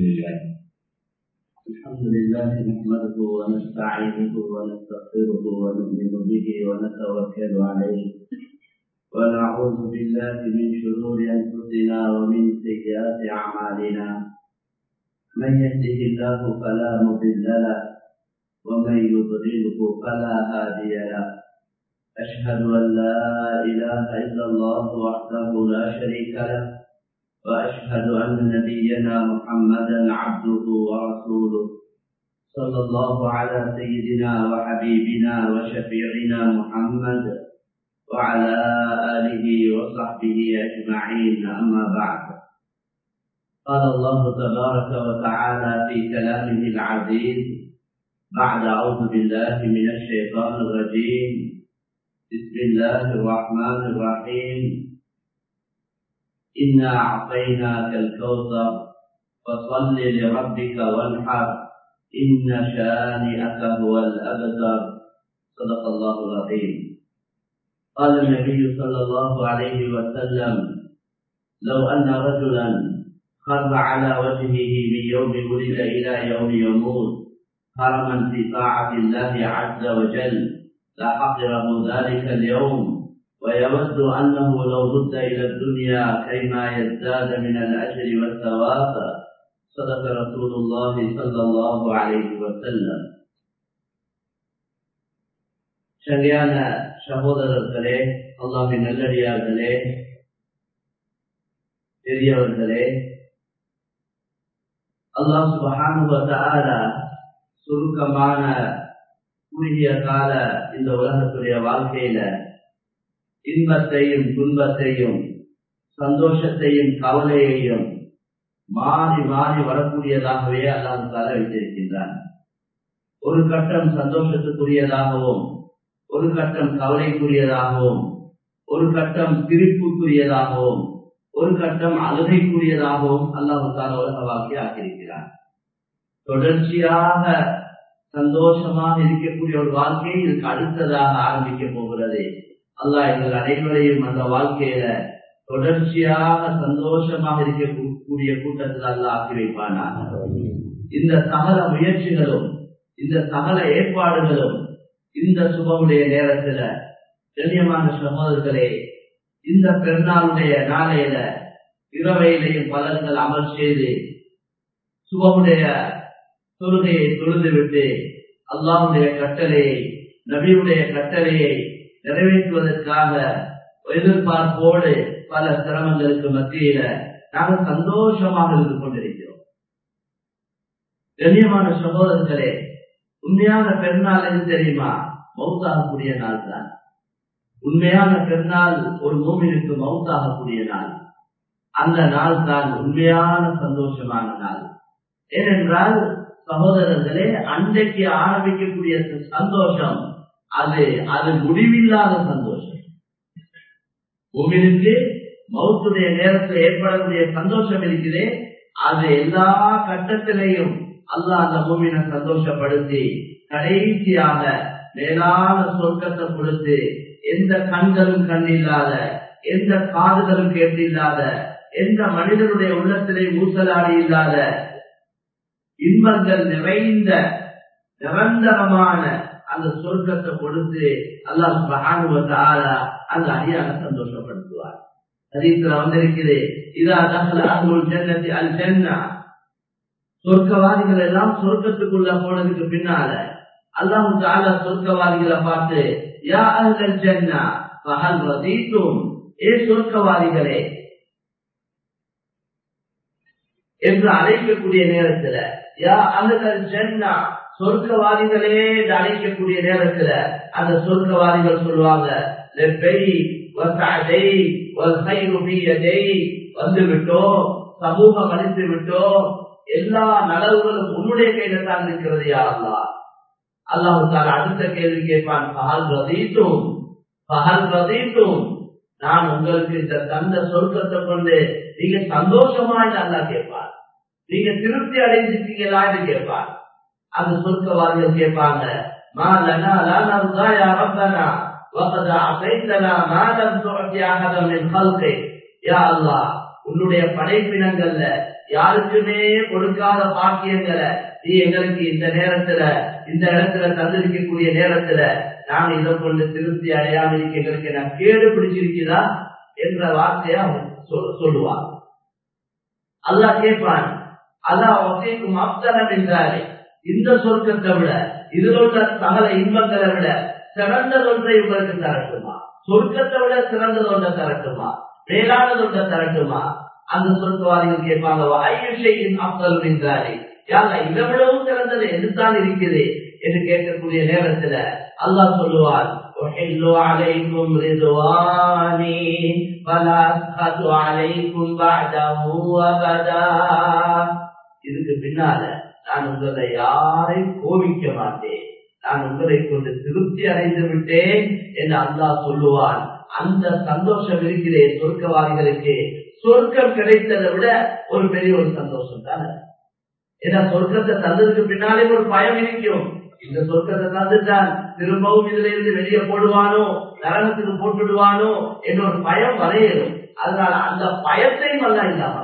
لله الحمد لله نحمده ونستعينه ونستغفره ونؤمن به ونتوكل عليه ونعوذ بالله من شرور انفسنا ومن سيئات اعمالنا من يهده الله فلا مضل له ومن يضلله فلا هادي له أشهد أن لا إله إلا الله وحده لا شريك له وأشهد أن نبينا محمدا عبده ورسوله صلى الله على سيدنا وحبيبنا وشفيعنا محمد وعلى آله وصحبه أجمعين أما بعد قال الله تبارك وتعالى في كلامه العزيز بعد أعوذ بالله من الشيطان الرجيم بسم الله الرحمن الرحيم إنا أعطيناك الكوثر فصل لربك وانحر إن شانئك هو الأبتر صدق الله العظيم قال النبي صلى الله عليه وسلم لو أن رجلا خر على وجهه من يوم ولد إلى يوم يموت حرما في طاعة الله عز وجل لحقره ذلك اليوم ويود أنه لو رد إلى الدنيا كيما يزداد من الأجر والثواب صدق رسول الله صلى الله عليه وسلم சரியான சகோதரர்களே அல்லாவின் நல்லடியார்களே பெரியவர்களே அல்லாஹ் சுபஹானுவத்தால சுருக்கமான குறுகிய கால இந்த உலகத்துடைய வாழ்க்கையில இன்பத்தையும் துன்பத்தையும் சந்தோஷத்தையும் கவலையையும் மாறி மாறி வரக்கூடியதாகவே அல்லாஹால வைத்திருக்கின்றான் ஒரு கட்டம் சந்தோஷத்துக்குரியதாகவும் ஒரு கட்டம் கவலைக்குரியதாகவும் ஒரு கட்டம் திருப்புக்குரியதாகவும் ஒரு கட்டம் அழுகைக்குரியதாகவும் அல்லாஹு தால உலக வாழ்க்கை ஆக்கியிருக்கிறார் தொடர்ச்சியாக சந்தோஷமாக இருக்கக்கூடிய ஒரு வாழ்க்கை இதுக்கு அடுத்ததாக ஆரம்பிக்க போகிறது அல்லாஹ் எங்கள் அனைவரையும் அந்த வாழ்க்கையில தொடர்ச்சியாக சந்தோஷமாக இருக்கக்கூடிய கூட்டத்தில் அல்ல ஆக்கி வைப்பானா இந்த சகல முயற்சிகளும் இந்த சகல ஏற்பாடுகளும் இந்த சுபமுடைய நேரத்துல கண்ணியமான சகோதரர்களே இந்த பெருநாளுடைய நாளையில இரவையிலையும் பலன்கள் அமல் செய்து சுபமுடைய தொழுகையை தொழுது விட்டு அல்லாவுடைய கட்டளையை நபியுடைய கட்டளையை நிறைவேற்றுவதற்காக எதிர்பார்ப்போடு பல சிரமங்களுக்கு மத்தியில நாங்கள் சந்தோஷமாக இருந்து கொண்டிருக்கிறோம் கண்ணியமான சகோதரர்களே உண்மையான பெருநாள் எது தெரியுமா மவுத்தாகக்கூடிய நாள் தான் உண்மையான பெருநாள் ஒரு மூமினுக்கு மவுத்தாகக்கூடிய நாள் அந்த நாள் தான் உண்மையான சந்தோஷமான நாள் ஏனென்றால் சகோதரர்களே அன்றைக்கு ஆரம்பிக்கக்கூடிய சந்தோஷம் அது அது முடிவில்லாத சந்தோஷம் பூமிக்கு மௌத்துடைய நேரத்தில் ஏற்படக்கூடிய சந்தோஷம் இருக்குது அது எல்லா கட்டத்திலையும் அல்லாஹ் அந்த பூமியினை சந்தோஷப்படுத்தி கடைசியாக மேலான சொர்க்கத்தை கொடுத்து எந்த கண்களும் கண்ணில்லாத எந்த காதுகளும் கேட்டில்லாத எந்த மனிதனுடைய உள்ளத்திலே ஊசலாடி இல்லாத இன்பங்கள் நிறைந்த நிரந்தரமான அந்த சொர்க்கத்தை கொடுத்து அல்லாஹ் மகானுவத்தால அந்த அடியான சந்தோஷப்படுத்துவார் ஹதீஸ்ல வந்திருக்குது இதா தகல அருள் ஜன்னதி அல் ஜன்னா சொர்க்கவாதிகள் எல்லாம் சொர்க்கத்துக்குள்ள போனதுக்கு பின்னால அல்லாஹு தாலா சொர்க்கவாதிகளை பார்த்து யா அஹ்லல் ஜன்னா ஃபஹல் ரதீதும் ஏ சொர்க்கவாதிகளே என்று அழைக்கக்கூடிய நேரத்துல யா அஹ்லல் ஜன்னா சொர்க்கவாதிகளே என்று அழைக்கக்கூடிய நேரத்துல அந்த சொர்க்கவாதிகள் சொல்லுவாங்க வந்து விட்டோம் சமூகம் அளித்து விட்டோம் எல்லா நலவுகளும் உன்னுடைய கையில தான் இருக்கிறது யாருலா அல்லாஹு தால அடுத்த கேள்வி கேட்பான் பகல் ரதீத்தும் பகல் ரதீத்தும் நான் உங்களுக்கு இந்த தந்த சொர்க்கத்தை கொண்டு நீங்க சந்தோஷமா அல்லா கேட்பார் நீங்க திருப்தி அடைஞ்சிருக்கீங்களா என்று கேட்பார் அந்த சொர்க்கவாதிகள் கேட்பாங்க மா லனா லா நர்தா யா ரப்பனா وقد اعطيتنا ما لم تعط احدا من خلقك يا الله உன்னுடைய படைப்பினங்கள்ல யாருக்குமே கொடுக்காத பாக்கியங்களை நீ எங்களுக்கு இந்த நேரத்துல இந்த இடத்துல தந்திருக்கக்கூடிய நேரத்துல நாங்க இதை கொண்டு திருப்தி அடையாம இருக்க எங்களுக்கு நான் கேடு பிடிச்சிருக்கிறதா என்ற வார்த்தையை அவன் சொல்லுவான் அல்லா கேட்பான் அல்லா வசைக்கும் அப்தனம் என்றாரே இந்த சொர்க்கத்தை விட இதில் உள்ள சகல இன்பங்களை விட சிறந்தது ஒன்றை உங்களுக்கு தரட்டுமா சொர்க்கத்தை விட சிறந்தது ஒன்றை தரட்டுமா மேலானது ஒன்றை தரட்டுமா அந்த சொர்க்கவாதிகள் கேட்பாங்க ஆயுஷையின் அப்தல் என்றாரே யாரா இதை விடவும் சிறந்தது எதுதான் இருக்குது என்று கேட்கக்கூடிய நேரத்துல அல்லாஹ் சொல்லுவார் أحل عليكم رضواني فلا أسخط عليكم بعده أبدا இதுக்கு பின்னால நான் உங்களை யாரையும் கோபிக்க மாட்டேன் நான் உங்களை கொண்டு திருப்தி அடைந்து விட்டேன் என்று அல்லாஹ் சொல்லுவான் அந்த சந்தோஷம் இருக்கிறே சொர்க்கவாதிகளுக்கு சொர்க்கம் கிடைத்ததை விட ஒரு பெரிய ஒரு சந்தோஷம் தானே ஏன்னா சொர்க்கத்தை தந்ததுக்கு பின்னாலே ஒரு பயம் இருக்கும் இந்த சொர்க்கத்தை தந்துட்டான் திரும்பவும் இதுல இருந்து வெளியே போடுவானோ நரகத்துக்கு போட்டுடுவானோ என்ற ஒரு பயம் வரையணும் அதனால அந்த பயத்தை நல்லா இல்லாம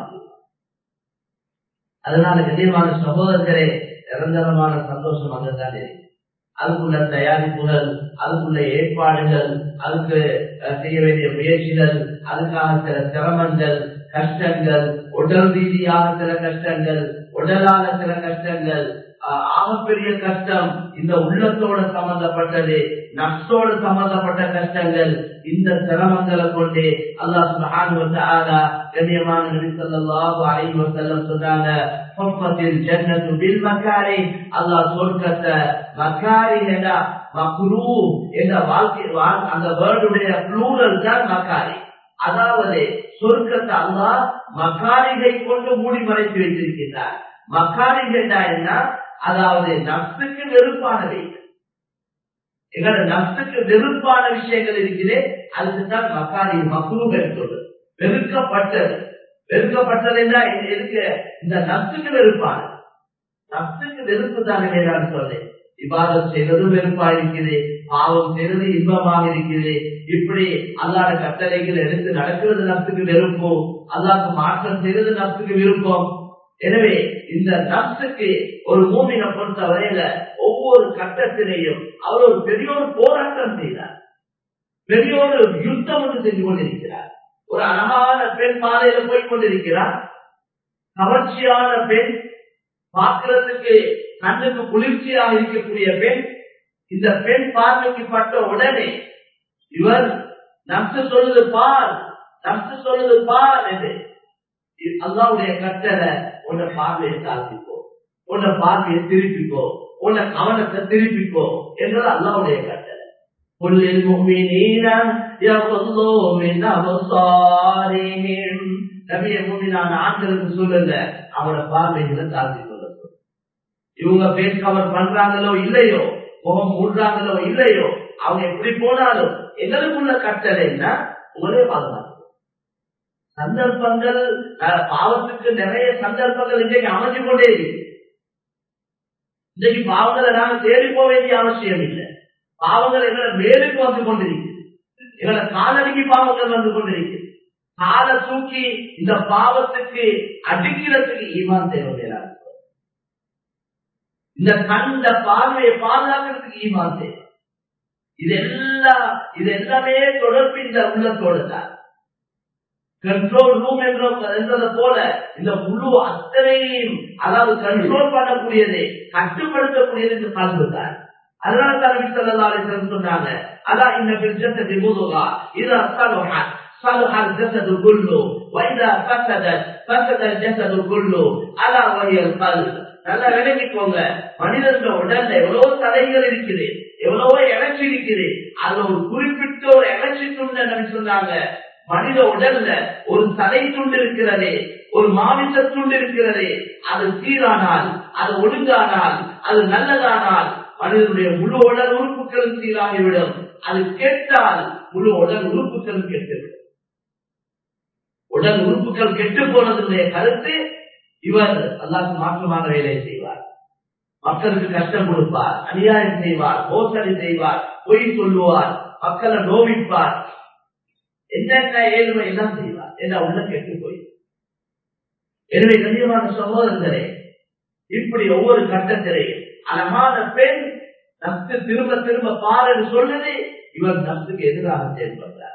அதனால கண்ணியமான சகோதரர்களே நிரந்தரமான சந்தோஷம் அங்கதான் இருக்கு அதுக்குள்ள தயாரிப்புகள் அதுக்குள்ள ஏற்பாடுகள் அதுக்கு செய்ய வேண்டிய முயற்சிகள் அதுக்காக சில சிரமங்கள் கஷ்டங்கள் உடல் ரீதியாக சில கஷ்டங்கள் உடலான சில கஷ்டங்கள் ஆகப்பெரிய கஷ்டம் இந்த உள்ளத்தோட சம்பந்தப்பட்டது நஷ்டோட சம்பந்தப்பட்ட கஷ்டங்கள் இந்த சிரமங்களை கொண்டு அல்லாஹ் சுபஹானஹு வ தஆலா கண்ணியமான நபி ஸல்லல்லாஹு அலைஹி வஸல்லம் சொன்னாங்க ஃபஃபத்தில் ஜன்னத்து பில் மக்காரி அல்லாஹ் சொர்க்கத்தை மக்காரி என்ற மக்ரூ என்ற வாழ்க்கை அந்த வேர்டுடைய ப்ளூரல் தான் மக்காரி அதாவது சொர்க்கத்தை அல்லாஹ் மக்காரிகை கொண்டு மூடி மறைத்து வைத்திருக்கிறார் மக்காரிகா என்ன அதாவது நப்சுக்கு வெறுப்பானவை எங்களோட நப்சுக்கு வெறுப்பான விஷயங்கள் இருக்குது அதுக்கு தான் மக்காரி மக்ரூபன் சொல்றது வெறுக்கப்பட்டது வெறுக்கப்பட்டது என்ன எதுக்கு இந்த நப்சுக்கு வெறுப்பானது நப்சுக்கு வெறுப்பு தானே வேறான்னு சொல்றேன் இவ்வாறு செய்வதும் வெறுப்பா இருக்குது பாவம் செய்வது இன்பமாக இருக்குது இப்படி அல்லாத கட்டளைகள் எடுத்து நடக்கிறது நப்சுக்கு வெறுப்போம் அல்லாக்கு மாற்றம் செய்வது நப்சுக்கு விருப்பம் எனவே இந்த நப்சுக்கு ஒரு மூமினை பொறுத்த வரையில ஒவ்வொரு கட்டத்திலையும் அவர் ஒரு பெரிய ஒரு போராட்டம் செய்தார் பெரிய ஒரு யுத்தம் ஒன்று செஞ்சு கொண்டிருக்கிறார் ஒரு அழகான பெண் பாதையில போய் கொண்டிருக்கிறார் கவர்ச்சியான பெண் பார்க்கிறதுக்கு கண்ணுக்கு குளிர்ச்சியாக இருக்கக்கூடிய பெண் இந்த பெண் பார்வைக்கு பட்ட உடனே இவர் நப்சு சொல்லுது பார் நப்சு சொல்லுது பார் என்று அல்லாவுடைய கட்டளை உன்னை பார்வையை தாழ்த்திக்கோ உன்னை பார்வையை திருப்பிக்கோ உன்னை கவனத்தை திருப்பிக்கோ என்றது அல்லாவுடைய கட்டளை قل للمؤمنين يغضوا من أبصارهم நபிய மூமினான ஆண்களுக்கு சொல்லுங்க அவனோட பார்வைகளை தாழ்த்தி கொள்ள இவங்க பேஸ் கவர் பண்றாங்களோ இல்லையோ முகம் மூடுறாங்களோ இல்லையோ அவங்க எப்படி போனாலும் எங்களுக்குள்ள கட்டளைன்னா உங்களே பாதுகாப்பு சந்தர்ப்பங்கள் பாவத்துக்கு நிறைய சந்தர்ப்பங்கள் இன்றைக்கு அமைஞ்சு கொண்டே இருக்கு இன்றைக்கு பாவங்களை நாங்க தேடி போக வேண்டிய அவசியம் இல்லை பாவங்கள் எங்களை மேலுக்கு வந்து கொண்டிருக்கு எங்களை காலடிக்கு பாவங்கள் வந்து கொண்டிருக்கு கால தூக்கி இந்த பாவத்துக்கு அடிக்கிறதுக்கு ஈமான் தேவையா இந்த கண்ட பார்வையை பாதுகாக்கிறதுக்கு ஈமான் தேவை இது எல்லாம் இது எல்லாமே தொடர்பு இந்த உள்ளத்தோடு தான் கண்ட்ரோல் ரூம் என்றதை போல இந்த முழு அத்தனையும் அதாவது கண்ட்ரோல் பண்ணக்கூடியது கட்டுப்படுத்தக்கூடியது இந்த கல்வி தான் அதனால தான் சொல்லலாம் சொன்னாங்க அதான் இந்த பிரிஜத்தை முதுகா இது அஸ்தலுஹா صلح الجسد كله واذا فسدت فسد الجسد كله الا وهي القلب நல்லா விளங்கிக்கோங்க மனிதன் உடல்ல எவ்வளவு தலைகள் இருக்குது எவ்வளவோ இழைச்சி இருக்குது அதுல ஒரு குறிப்பிட்ட ஒரு இழைச்சி துண்டு சொன்னாங்க மனித உடல்ல ஒரு தலை துண்டு இருக்கிறதே ஒரு மாமிச துண்டு இருக்கிறதே அது சீரானால் அது ஒழுங்கானால் அது நல்லதானால் மனிதனுடைய முழு உடல் உறுப்புகளும் சீராகிவிடும் அது கேட்டால் முழு உடல் உறுப்புகளும் கெட்டுவிடும் உடல் உறுப்புகள் கெட்டு போனதுடைய கருத்து இவர் அல்லாக்கு மாற்றமான வேலை செய்வார் மக்களுக்கு கஷ்டம் கொடுப்பார் அநியாயம் செய்வார் மோசடி செய்வார் பொய் சொல்லுவார் மக்களை நோவிப்பார் என்னென்ன ஏழ்மை எல்லாம் செய்வார் என்ன உள்ள கெட்டு போய் எனவே கண்ணியமான சகோதரர்களே இப்படி ஒவ்வொரு கட்டத்திலே அழகான பெண் நப்சு திரும்ப திரும்ப பாருன்னு சொல்லுது இவர் நப்சுக்கு எதிராக செயல்படுறார்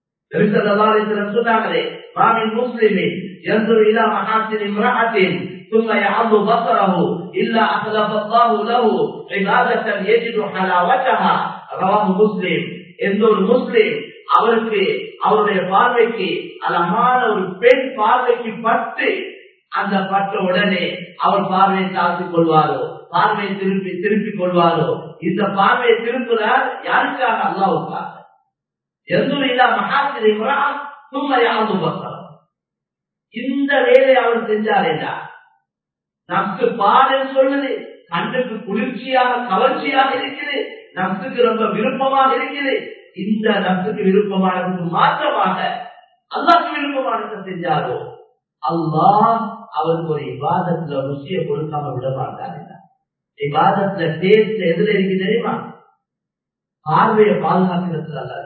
சொன்னாங்களே மாமின் முஸ்லிமின் ينظر إلى محاسن امرأة ثم يعض بصره إلا أخلف الله له عبادة يجد حلاوتها رواه مسلم எந்த ஒரு முஸ்லிம் அவருக்கு அவருடைய பார்வைக்கு அழகான ஒரு பெண் பார்வைக்கு பட்டு அந்த பட்ட உடனே அவர் பார்வையை தாழ்த்திக் கொள்வாரோ பார்வையை திருப்பி திருப்பிக் கொள்வாரோ இந்த பார்வையை திருப்புறார் யாருக்காக அல்லாவுக்காக எந்த மகாசிரி சும்மையாவது பக்கம் இந்த வேலையை அவர் செஞ்சாரேடா நமக்கு பாடல் சொல்லுது கண்ணுக்கு குளிர்ச்சியாக கவர்ச்சியாக இருக்குது நப்சுக்கு ரொம்ப விருப்பமாக இருக்குது இந்த நப்சுக்கு விருப்பமானதுக்கு மாற்றமாக அல்லாக்கு விருப்பமானதை செஞ்சாரோ அல்லாஹ் அவருக்கு ஒரு விவாதத்துல ருசியை கொடுக்காம விட மாட்டாரு விவாதத்துல டேஸ்ட் எதுல இருக்கு தெரியுமா பார்வையை பாதுகாக்கிறதுல அல்ல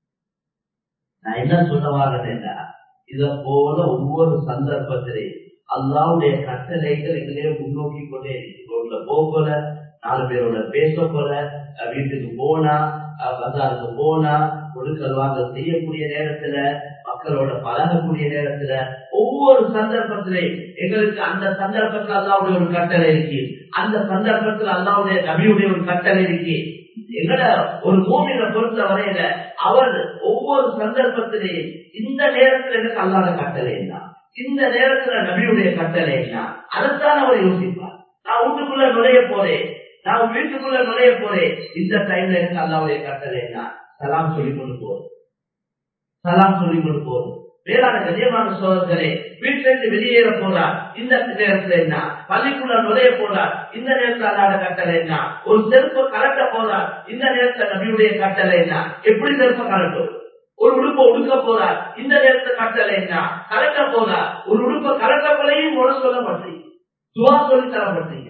நான் என்ன சொல்ல வாங்கினேன்னா இத போல ஒவ்வொரு சந்தர்ப்பத்திலே அல்லாவுடைய கட்டளைகள் எங்களையே முன்னோக்கி கொண்டே இருக்கு ரோட்ல போகல நாலு பேரோட பேச போல வீட்டுக்கு போனா பசாருக்கு போனா பொருட்கள் வாங்க செய்யக்கூடிய நேரத்துல மக்களோட பழகக்கூடிய நேரத்துல ஒவ்வொரு சந்தர்ப்பத்திலே எங்களுக்கு அந்த சந்தர்ப்பத்துல அல்லாவுடைய ஒரு கட்டளை இருக்கு அந்த சந்தர்ப்பத்துல அல்லாவுடைய நபியுடைய ஒரு கட்டளை இருக்கு எங்கட ஒரு மூமியில பொறுத்த வரையில அவர் ஒவ்வொரு சந்தர்ப்பத்திலேயும் இந்த நேரத்துல எனக்கு அல்லாத கட்டளை என்ன இந்த நேரத்துல நபியுடைய கட்டளை என்ன அதைத்தான் அவர் யோசிப்பார் நான் வீட்டுக்குள்ள நுழைய போறேன் நான் வீட்டுக்குள்ள நுழைய போறேன் இந்த டைம்ல எனக்கு அல்லாவுடைய கட்டளை என்ன சலாம் சொல்லி கொண்டு போறோம் சலாம் சொல்லி கொண்டு போறோம் வேளாண் கண்ணியமான சோதர்களே வீட்டிலிருந்து வெளியேற போறார் இந்த நேரத்துல என்ன பள்ளிக்குள்ள நுழைய போறார் இந்த நேரத்துல அல்லாத கட்டளை என்ன ஒரு செருப்பு கலட்ட போறார் இந்த நேரத்துல நபியுடைய கட்டளை என்ன எப்படி செருப்ப கலட்டும் ஒரு உடுப்ப உடுக்க போறார் இந்த நேரத்துல கட்டளை என்ன கலட்ட போறார் ஒரு உடுப்ப கலட்ட போலையும் முறை சொல்லப்பட்டீங்க துவா சொல்லி தரப்பட்டீங்க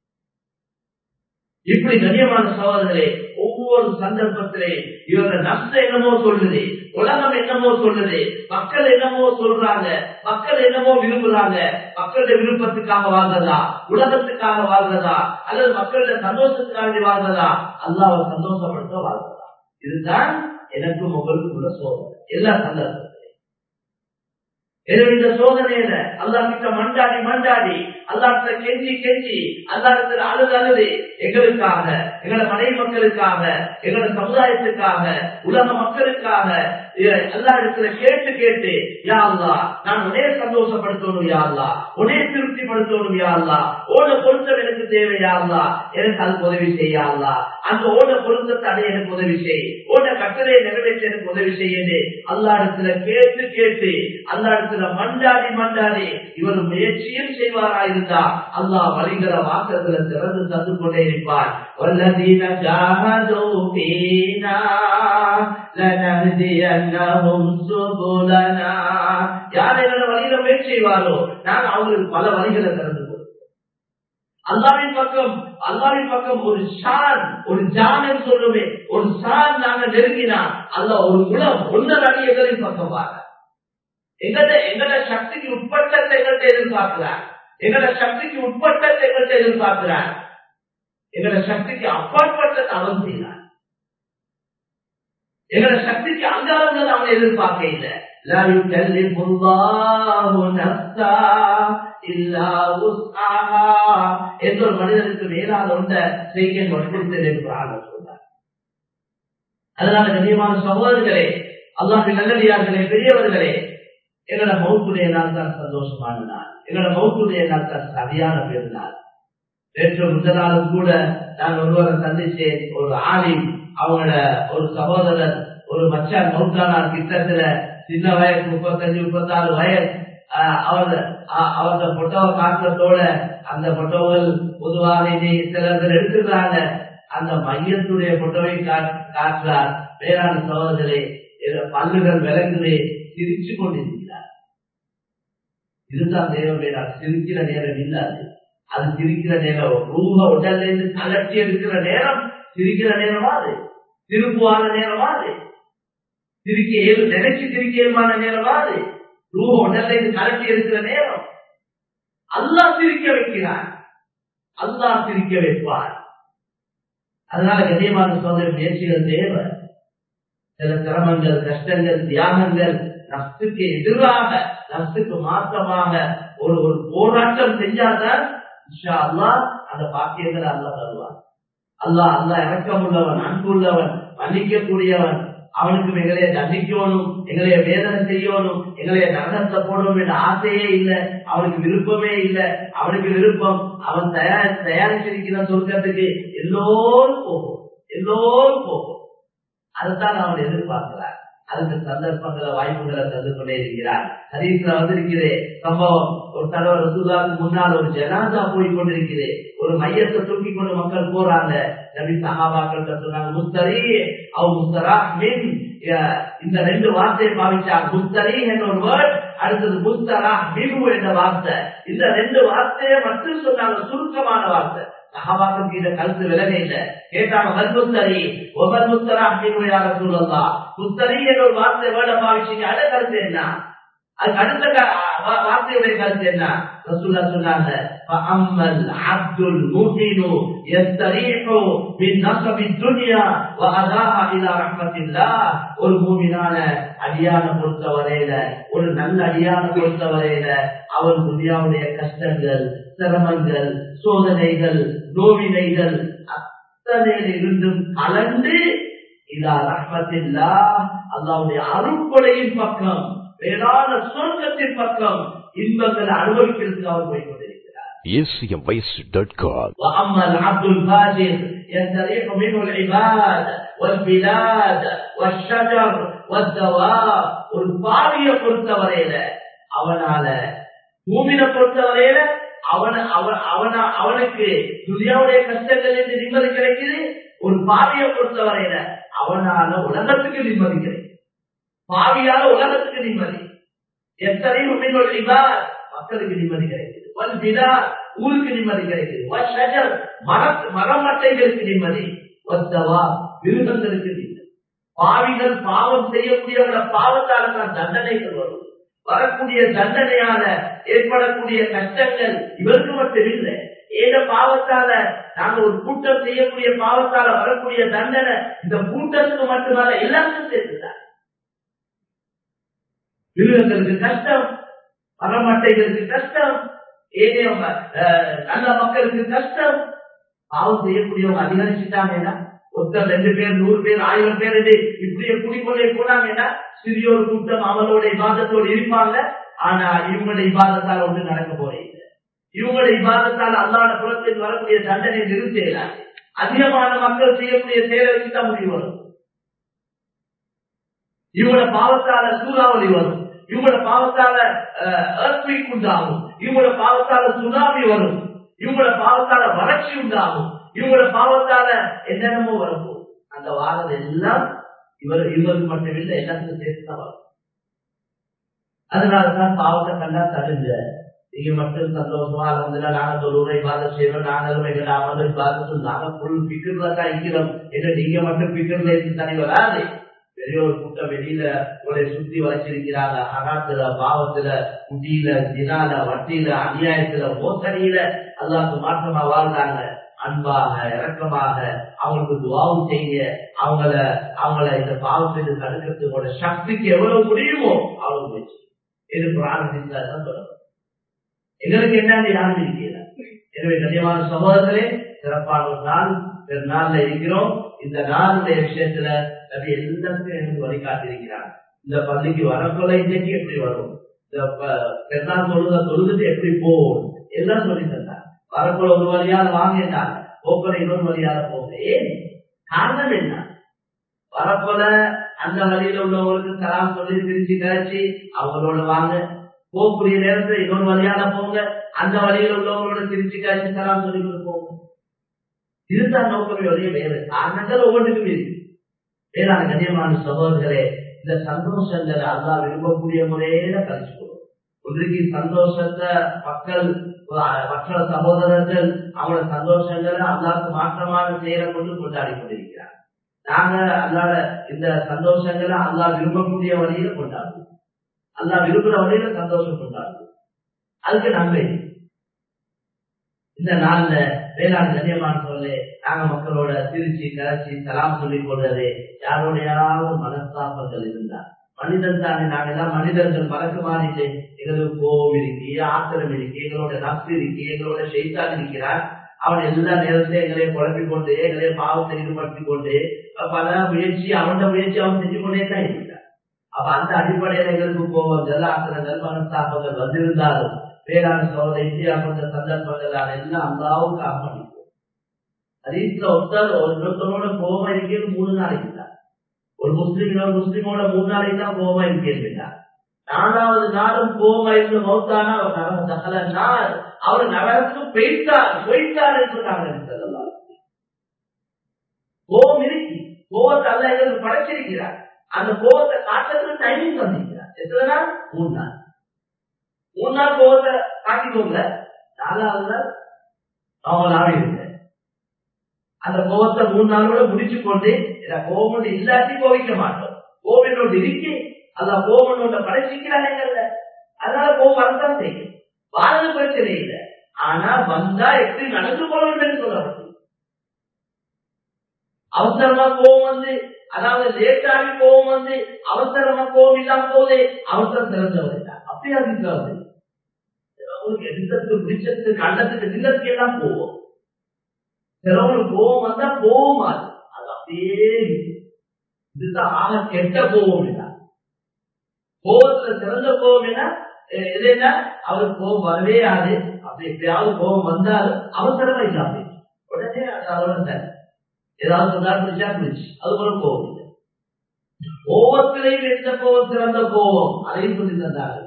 இப்படி கண்ணியமான சகோதரர்களே ஒவ்வொரு சந்தர்ப்பத்திலே இவங்க நஷ்ட என்னமோ சொல்லுது உலகம் என்னமோ சொல்லுது மக்கள் என்னமோ சொல்றாங்க மக்கள் என்னமோ விரும்புறாங்க மக்களுடைய விருப்பத்துக்காக வாழ்றதா உலகத்துக்காக வாழ்றதா அல்லது மக்களுடைய சந்தோஷத்துக்காக வாழ்றதா அல்லாவை சந்தோஷப்படுத்த வாழ்றதா இதுதான் எனக்கும் உங்களுக்கு உள்ள சோதனை எல்லா சந்தர்ப்பத்திலும் எனவே இந்த சோதனையில அல்லா கிட்ட மண்டாடி மண்டாடி அல்லாட்ட கெஞ்சி கெஞ்சி அல்லாடத்துல அழுது அழுது எங்களுக்காக எங்களோட மனைவி மக்களுக்காக எங்களோட சமுதாயத்துக்காக உலக மக்களுக்காக எல்லா இடத்துல கேட்டு கேட்டு யா அல்லா நான் உடனே சந்தோஷப்படுத்தணும் யா அல்லா உடனே திருப்திப்படுத்தணும் யா அல்லா ஓட பொருத்தம் எனக்கு தேவை யா அல்லா எனக்கு அதுக்கு உதவி செய்ய அல்லா அந்த ஓட பொருத்தத்தை அடைய எனக்கு உதவி செய் ஓட கட்டளையை நிறைவேற்ற எனக்கு உதவி செய்யுது அல்லா இடத்துல கேட்டு கேட்டு அல்லா இடத்துல மண்டாடி மண்டாடி இவர் முயற்சியும் செய்வாரா இருந்தா அல்லாஹ் வழிகிற வாசல்களை திறந்து தந்து கொண்டே இருப்பார் والذين جاهدوا فينا لنهدينهم سبلنا யார் எங்களோட வழியில முயற்சி செய்வாரோ நான் அவங்களுக்கு பல வழிகளை திறந்து கொடுப்போம் அல்லாவின் பக்கம் அல்லாவின் பக்கம் ஒரு ஷான் ஒரு ஜான் சொல்லுமே ஒரு ஷான் நாங்க நெருங்கினா அல்ல ஒரு குணம் ஒன்னரை அடி எங்களின் பக்கம் வாங்க எங்கட எங்கட சக்திக்கு உட்பட்டத்தை எங்கள்கிட்ட எதிர்பார்க்கிறார் எங்கட சக்திக்கு உட்பட்டத்தை எங்கள்கிட்ட எதிர்பார்க்கிறார் எங்கட சக்திக்கு அப்பாற்பட்டத்தை அவன் செய்கிறார் எங்கட சக்திக்கு அங்காளங்கள் அவனை எதிர்பார்க்க இல்லை لا يكلف الله نفسا إلا وسعها எந்த ஒரு மனிதனுக்கு மேலான ஒன்ற செய்ய வற்புறுத்தல் என்று சொல்றார் அதனால கண்ணியமான சகோதரர்களே அல்லாஹின் நல்லடியார்களே பெரியவர்களே எங்களோட மௌத்துடைய நாள் தான் சந்தோஷமான நாள் எங்களோட மௌத்துடைய நாள் தான் சரியான பெருநாள் நேற்று முந்த நாளும் கூட நான் ஒருவரை சந்திச்சேன் ஒரு ஆலிம் அவங்களோட ஒரு சகோதரர் ஒரு மச்சான் மௌத்தானார் கிட்டத்துல சின்ன வயசு முப்பத்தஞ்சு முப்பத்தாறு வயசு அவர் அவரோட போட்டோவை காட்டுறதோட அந்த போட்டோகள் பொதுவாக சில பேர் எடுத்துக்கிறாங்க அந்த மையத்துடைய போட்டோவை காட்டுறார் வேளாண் சகோதரர்களே பல்லுகள் விளங்குதே சிரிச்சு கொண்டிருக்கிறார் இதுதான் தேவ வேளாண் சிரிக்கிற நேரம் இல்லாது அது சிரிக்கிற நேரம் ரூம உடல்ல இருந்து கலட்டி எடுக்கிற நேரம் சிரிக்கிற நேரமா அது திருப்புவான நேரமா அது சிரிக்க நினைச்சு சிரிக்கமான நேரமா அது ரூப உடல்ல இருந்து கலட்டி எடுக்கிற நேரம் அல்லாஹ் சிரிக்க வைக்கிறான் அல்லாஹ் சிரிக்க வைப்பார் அதனால கண்ணியமான சோதனை முயற்சிகள் தேவை சில சிரமங்கள் கஷ்டங்கள் தியாகங்கள் நஷ்டுக்கு எதிராக நஷ்டுக்கு மாற்றமாக ஒரு ஒரு போராட்டம் செஞ்சாதான் இன்ஷா அல்லாஹ் அந்த பாக்கியங்களை அல்லாஹ் தருவார் அல்லாஹ் அல்லாஹ் இறக்கம் உள்ளவன் அன்புள்ளவன் மன்னிக்கக்கூடியவன் அவனுக்கு எங்களைய தண்டிக்கணும் எங்களைய வேதனை செய்யணும் எங்களைய நரகத்தை போடணும் என்ற ஆசையே இல்லை அவனுக்கு விருப்பமே இல்லை அவனுக்கு விருப்பம் அவன் தயார் தயாரிச்சிருக்கிற சொர்க்கத்துக்கு எல்லோரும் போகும் எல்லோரும் போகும் அதுதான் அவன் எதிர்பார்க்கிறார் அதுக்கு சந்தர்ப்பங்களை வாய்ப்புகளை தந்து கொண்டே இருக்கிறார் ஹரீஸ்ல வந்திருக்கிறே சம்பவம் ஒரு தடவை ரசூலாவுக்கு முன்னால் ஒரு ஜனாதா போய் கொண்டிருக்கிறே ஒரு மையத்தை தூக்கி கொண்டு மக்கள் போறாங்க நபி சஹாபாக்கள் சொன்னாங்க முஸ்தரி அவ் முஸ்தரா மின் இந்த ரெண்டு வார்த்தையை பாவிச்சாங்க முஸ்தரி என்ற ஒரு வேர்ட் அடுத்தது முஸ்தரா மிகு என்ற வார்த்தை இந்த ரெண்டு வார்த்தையை மட்டும் சொன்னாங்க சுருக்கமான வார்த்தை சஹாபாக்களுக்கு இதை கருத்து விலக இல்லை கேட்டாங்க மல் முஸ்தரி ஒவ்வொரு முஸ்தரா மிகு யார சொல்லலாம் முஸ்தரி என்ற ஒரு வார்த்தை வேர்ட பாவிச்சீங்க அட கருத்து என்ன அதுக்கு அடுத்த வார்த்தையுடைய கருத்து என்ன ரசூல்லா சொன்னாங்க فأما العبد المؤمن يستريح من نصب الدنيا وأداها إلى رحمة الله ஒரு மூமினான அடியான பொறுத்தவரையில ஒரு நல்ல அடியான பொறுத்தவரையில அவன் துனியாவுடைய கஷ்டங்கள் சிரமங்கள் சோதனைகள் நோவினைகள் அத்தனையில் இருந்தும் கலந்து இதா ரஹ்மத்தில்லா அல்லாவுடைய அருட்கொடையின் பக்கம் வேளாண் சொர்க்கத்தின் பக்கம் இன்பங்களை அனுபவிக்கிறதுக்கு அவர் போய் கொண்டிருக்கிறார் acmways.com وأما العبد الفاجر يستريح منه العباد والبلاد والشجر والدواب ஒரு பாவிய பொறுத்தவரையில அவனால பூமியை பொறுத்தவரையில அவன் அவன் அவன அவனுக்கு துனியாவுடைய கஷ்டங்கள் என்று நிம்மதி கிடைக்குது ஒரு பாவியை பொறுத்தவரையில அவனால உலகத்துக்கு நிம்மதி கிடைக்கும் பாவியால உலகத்துக்கு நிம்மதி எத்தனை உண்மைகள் மக்களுக்கு நிம்மதி கிடைக்குது வல் பிதா ஊருக்கு நிம்மதி கிடைக்குது வல் ஷஜர் மர மரமட்டைகளுக்கு நிம்மதி வத்தவா மிருகங்களுக்கு நிம்மதி பாவிகள் பாவம் செய்யக்கூடியவங்கள பாவத்தால தான் தண்டனைகள் வரும் வரக்கூடிய தண்டனையால ஏற்படக்கூடிய கஷ்டங்கள் இவருக்கு மட்டும் இல்லை ஏத பாவத்தால நாங்க ஒரு கூட்டம் செய்யக்கூடிய பாவத்தால வரக்கூடிய தண்டனை இந்த கூட்டத்துக்கு மட்டுமல்ல எல்லாருக்கும் சேர்த்துதான் மிருகங்களுக்கு கஷ்டம் மரமட்டைகளுக்கு கஷ்டம் ஏனையவங்க நல்ல மக்களுக்கு கஷ்டம் பாவம் செய்யக்கூடியவங்க அதிகரிச்சுட்டாங்கன்னா ஒருத்தர் ரெண்டு பேர் நூறு பேர் ஆயிரம் பேர் இப்படியே குடிக்கொண்டே போனாங்கன்னா சிறிய ஒரு கூட்டம் அவளோட இபாதத்தோடு இருப்பாங்க ஆனா இவங்களோட இபாதத்தால் ஒன்று நடக்க போறீங்க இவங்களோட இபாதத்தால் அல்லாட புறத்தில் வரக்கூடிய தண்டனை நிறுத்தலாம் அதிகமான மக்கள் செய்யக்கூடிய செயலை வச்சுதான் முடிவு வரும் இவங்களோட பாவத்தால சூறாவளி வரும் இவங்களோட பாவத்தால ஏர்த்வீக் உண்டாகும் இவங்களோட பாவத்தால சுனாமி வரும் இவங்களோட பாவத்தால வறட்சி உண்டாகும் இவங்களோட பாவத்தால என்னென்னமோ வரும் அந்த வாரம் எல்லாம் இவர் இவருக்கு மட்டுமில்லை எல்லாத்துக்கும் சேர்த்து தான் வரும் அதனாலதான் பாவத்தை கண்டா தடுங்க நீங்க மட்டும் சந்தோஷமா வந்து நாங்க தொழுரை பாதம் செய்யறோம் நாங்களும் எங்க அமர்ந்து பாதத்தும் நாங்க புல் பிக்கிறதுல தான் இருக்கிறோம் என்ன நீங்க மட்டும் பிக்கிறதுல இருந்து தனி வராது பெரிய ஒரு கூட்டம் வெளியில உங்களை சுத்தி வச்சிருக்கிறாங்க அகாத்துல பாவத்துல குடியில தினால வட்டியில அநியாயத்துல மோசடியில அல்லாக்கு மாற்றமா வாழ்றாங்க அன்பாக இறக்கமாக அவங்களுக்கு துவாவும் செய்ய அவங்கள அவங்கள இந்த பாவத்தை தடுக்கிறதுக்கோட சக்திக்கு எவ்வளவு முடியுமோ அவங்க போச்சு இது பிரார்த்தித்தான் சொல்லணும் எங்களுக்கு என்னன்னு யாரும் இருக்கிற எனவே கண்ணியமான சகோதரர்களே சிறப்பான ஒரு நாள் பெருநாள்ல இருக்கிறோம் இந்த நாளுடைய விஷயத்துல நபி எல்லாத்தையும் எனக்கு வழிகாட்டியிருக்கிறார் இந்த பள்ளிக்கு வரக்குள்ள இன்னைக்கு எப்படி வரும் இந்த பெருநாள் தொழுத தொழுதுட்டு எப்படி போகும் எல்லாம் சொல்லி தந்தார் வரக்குள்ள ஒரு வழியால வாங்கிட்டாங்க போக்குற இன்னொரு வழியால போங்க ஏன் காரணம் என்ன வரப்போல அந்த வழியில உள்ளவங்களுக்கு சலாம் சொல்லி பிரிச்சு கழிச்சு அவங்களோட வாங்க போகக்கூடிய நேரத்துல இன்னொரு வழியால போங்க அந்த வழியில உள்ளவங்களோட பிரிச்சு கழிச்சு சலாம் சொல்லி போங்க இதுதான் நோக்கமே ஒரே வேறு காரணங்கள் ஒவ்வொன்றுக்கும் இருக்கு வேளாண் கண்ணியமான சகோதரர்களே இந்த சந்தோஷங்களை அல்லா விரும்பக்கூடிய முறையில கழிச்சுக்கணும் ஒன்றைக்கு சந்தோஷத்தை மக்கள் மற்ற சகோதரர்கள் அவங்களோட சந்தோஷங்களை அல்லாக்கு மாற்றமான செயலை கொண்டு கொண்டாடி கொண்டிருக்கிறார் நாங்க அல்லாட இந்த சந்தோஷங்களை அல்லா விரும்பக்கூடிய வழியில கொண்டாடுவோம் அல்லா விரும்புற வழியில சந்தோஷம் கொண்டாடுவோம் அதுக்கு நன்மை இந்த நாள்ல வேளாண் கண்ணியமான சொல்லு நாங்க மக்களோட திருச்சி கரைச்சி சலாம் சொல்லிக் கொள்றது யாரோடையாவது மனஸ்தாபங்கள் இருந்தா மனிதன் தானே நாங்க எல்லாம் மனிதர்கள் மறக்க மாறிட்டு எங்களுக்கு கோபம் இருக்கு ஆத்திரம் இருக்கு எங்களோட நப்சு இருக்கு எங்களோட செய்தான் இருக்கிறான் அவன் எல்லா நேரத்தையும் எங்களையே குழப்பிக் கொண்டு எங்களையே பாவத்தை ஈடுபடுத்திக் கொண்டு பல முயற்சி அவனோட முயற்சி அவன் செஞ்சு கொண்டே தான் இருக்கிறான் அப்ப அந்த அடிப்படையில எங்களுக்கு கோபம் ஜலாத்திரங்கள் மனஸ்தாபங்கள் வந்திருந்தாலும் வேளாண் சோதனை இப்படியாப்பட்ட சந்தர்ப்பங்கள் அதெல்லாம் அல்லாவுக்கு பண்ணிப்போம் அதீஸ்ல ஒருத்தர் ஒருத்தரோட கோபம் இருக்கிறது மூணு நாளைக்கு தான் ஒரு முஸ்லீம் ஒரு முஸ்லீமோட மூணு நாளைக்கு தான் கோபம் இருக்கிறது நாலாவது நாளும் கோபம் இருந்து மௌத்தானா அவர் நரக தகல நாள் அவர் நரகத்துக்கு போய்த்தார் போய்த்தார் என்று நாங்கள் சொல்லலாம் கோபம் இருக்கு கோபத்தை அல்ல எங்களுக்கு படைச்சிருக்கிறார் அந்த கோபத்தை காட்டுறதுக்கு டைமிங் தந்திருக்கிறார் எத்தனை நாள் மூணு நாள் மூணு நாள் கோபத்தை காட்டிக்கோங்க நாலாவது நாள் அவங்களாவே இருங்க அந்த கோபத்தை மூணு நாளோட முடிச்சு கொண்டு கோபம் இல்லாட்டி கோவிக்க மாட்டோம் கோவிலோடு இருக்கி அந்த கோபனோட படைச்சிக்கிறானுங்கல்ல அதனால கோபம் வரத்தான் செய்யும் வாழ்ந்து பிரச்சனை இல்லை ஆனா வந்தா எப்படி நடந்து கொள்ள வேண்டும் சொல்லப்படும் அவசரமா கோபம் வந்து அதாவது லேட்டாகி கோபம் வந்து அவசரமா கோபம் இல்லாம போதே அவசரம் சிறந்தவர் இல்லை அப்படியா இருக்கிறது சிலவங்களுக்கு எதிர்த்து பிடிச்சது கண்டத்துக்கு நிலத்துக்கு எல்லாம் போவோம் சிலவங்களுக்கு கோபம் வந்தா கோபம் அது அப்படியே இதுதான் ஆக கெட்ட கோபம் இல்லை கோபத்துல சிறந்த கோபம் என்ன இல்லைன்னா அவருக்கு கோபம் வரவே ஆகுது அப்படி எப்படியாவது கோபம் வந்தாலும் அவசரமா இல்லாம உடனே அதோட சரி ஏதாவது சொன்னா பிடிச்சா பிடிச்சு அது போல கோபம் இல்லை கோபத்திலையும் எந்த கோபம் சிறந்த கோபம் அதையும் சொல்லி தந்தாங்க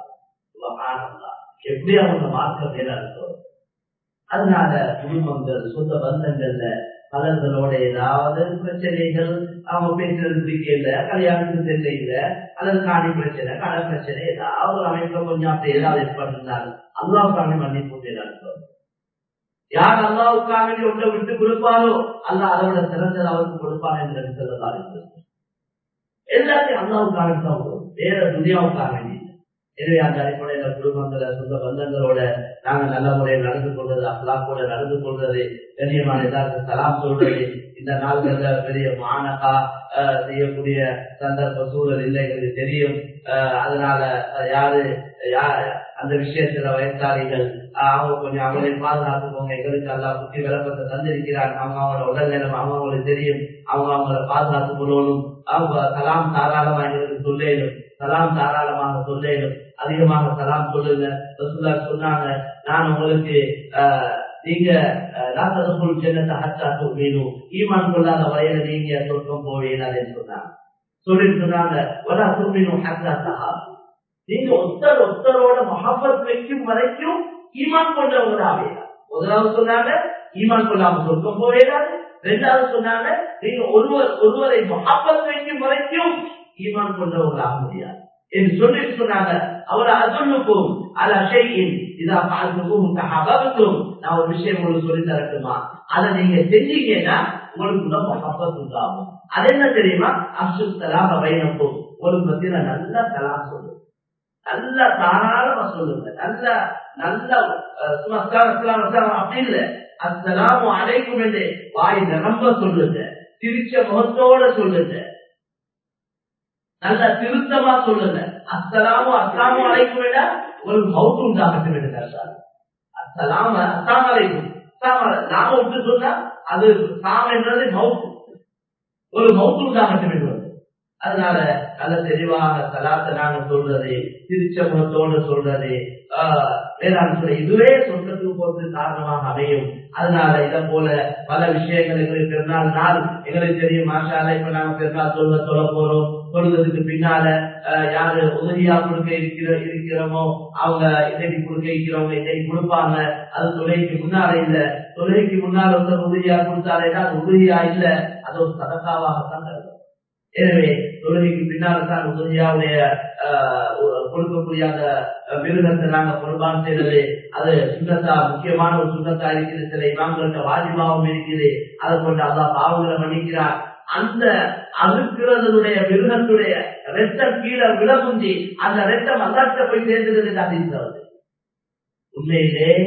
எப்படி அவங்க மார்க்கம் மேலும் அதனால குடும்பங்கள் சொந்த பந்தங்கள்ல பலர்களோட ஏதாவது பிரச்சனைகள் அவங்க பேசுறது பிடிக்கல கல்யாணத்துக்கு தெரியல இல்ல அல்லது காணி பிரச்சனை கடை பிரச்சனை ஏதாவது ஒரு அமைப்புல கொஞ்சம் அப்படி ஏதாவது ஏற்பட்டிருந்தாலும் அல்லாவுக்காக மன்னிப்பு தேடாது யார் அல்லாவுக்காக ஒன்றை விட்டு கொடுப்பாரோ அல்ல அதோட சிறந்தது அவருக்கு கொடுப்பார் என்று சொல்லலாம் எல்லாத்தையும் அல்லாவுக்காக தான் வேற துனியாவுக்காக வேண்டிய எனவே அந்த அடிப்படையில குடும்பங்கள சொந்த பந்தங்களோட நாங்க நல்ல முறையில் நடந்து கொள்வது அல்லாஹோட நடந்து கொள்வது கண்ணியமான எல்லாருக்கும் சலாம் சொல்றது இந்த நாள்கள்ல பெரிய மானகா செய்யக்கூடிய சந்தர்ப்ப சூழல் இல்லை எங்களுக்கு தெரியும் அதனால யாரு அந்த விஷயத்துல வயசாளிகள் அவங்க கொஞ்சம் அவங்களை பாதுகாத்துக்கோங்க எங்களுக்கு எல்லாம் புத்தி விளக்கத்தை தந்திருக்கிறாங்க அவங்க அவங்களோட உடல் நிலம் அவங்க அவங்களுக்கு தெரியும் அவங்க அவங்கள பாதுகாத்துக் கொள்ளணும் அவங்க சலாம் தாராளமா எங்களுக்கு சொல்லேனும் சலாம் தாராளமாக சொல்லேனும் அதிகமாக சலாம் சொல்லுங்க ரசூல்லா சொன்னாங்க நான் உங்களுக்கு நீங்க ராசதப்புள் சென்னத்தை ஹத்தா வேணும் ஈமான் கொள்ளாத வயல நீங்க சொர்க்கம் போவீங்கன்னு சொன்னாங்க சொல்லிட்டு சொன்னாங்க வலா துர்மினும் ஹத்தா சஹா நீங்க ஒத்தர் ஒத்தரோட மஹபத் வைக்கும் வரைக்கும் ஈமான் கொண்டவங்களாவே முதலாவது சொன்னாங்க ஈமான் கொள்ளாம சொர்க்கம் போவேடாது ரெண்டாவது சொன்னாங்க நீங்க ஒருவர் ஒருவரை மஹபத் வைக்கும் வரைக்கும் ஈமான் கொண்டவங்களாக முடியாது என்று சொல்லிட்டு சொன்னாங்க அவரை அதுக்கும் அல ஷையின் இதா பார்த்துக்கும் தகவலுக்கும் நான் ஒரு விஷயம் உங்களுக்கு சொல்லி தரட்டுமா அதை நீங்க செஞ்சீங்கன்னா உங்களுக்கு ரொம்ப மகப்பத் உண்டாகும் அது என்ன தெரியுமா அப்சு தலாம வைனப்பும் ஒரு பத்தின நல்ல தலாம் சொல்லு நல்ல தாராளமா சொல்லுங்க நல்ல நல்ல அப்படி இல்ல அஸ்லாமும் அழைக்கும் என்று வாய் நிரம்ப சொல்லுங்க சிரிச்ச முகத்தோட சொல்லுங்க நல்ல திருத்தமா சொல்லுங்க அஸ்லாமும் அஸ்லாமும் அழைக்கும் விட ஒரு மவுத்து உண்டாகட்டும் என்று அஸ்லாம அஸ்லாம் அழைக்கும் நாம விட்டு சொன்னா அது சாம் என்றது மவுத்து ஒரு மவுத்து உண்டாகட்டும் என்று அதனால நல்ல தெளிவாக சலாத்தை நாங்க சொல்றது திருச்ச முகத்தோடு சொல்றது வேளாண் சொல்ல இதுவே சொர்க்கத்துக்கு போறது காரணமாக அமையும் அதனால இதை போல பல விஷயங்கள் எங்களுக்கு பெருநாள் நாள் எங்களுக்கு தெரியும் மாஷால இப்ப நாங்க பெருநாள் சொல்ல சொல்ல போறோம் சொல்றதுக்கு பின்னால யாரு உதவியா கொடுக்க இருக்கிற இருக்கிறோமோ அவங்க இன்னைக்கு கொடுக்க இருக்கிறவங்க இன்னைக்கு கொடுப்பாங்க அது தொலைக்கு முன்னால இல்ல தொலைக்கு முன்னால ஒருத்தர் உதவியா கொடுத்தாலேன்னா அது உதவியா இல்ல அது ஒரு சதக்காவாகத்தான் கருதும் எனவே தொழுகைக்கு பின்னால்தான் உதவியாவுடைய கொடுக்கக்கூடிய அந்த மிருகத்தை நாங்க பொறுப்பான் செய்யறது அது சுண்ணத்தா முக்கியமான ஒரு சுண்ணத்தா இருக்குது சில இமாம்கள்ட்ட வாஜிபாவும் இருக்குது அதை கொண்டு அல்லா பாவங்களை மன்னிக்கிறார் அந்த அறுக்கிறதனுடைய மிருகத்துடைய ரத்தம் கீழே விழமுந்தி அந்த ரத்தம் அல்லாட்ட போய் சேர்ந்தது அதிர்ந்தது உண்மையிலே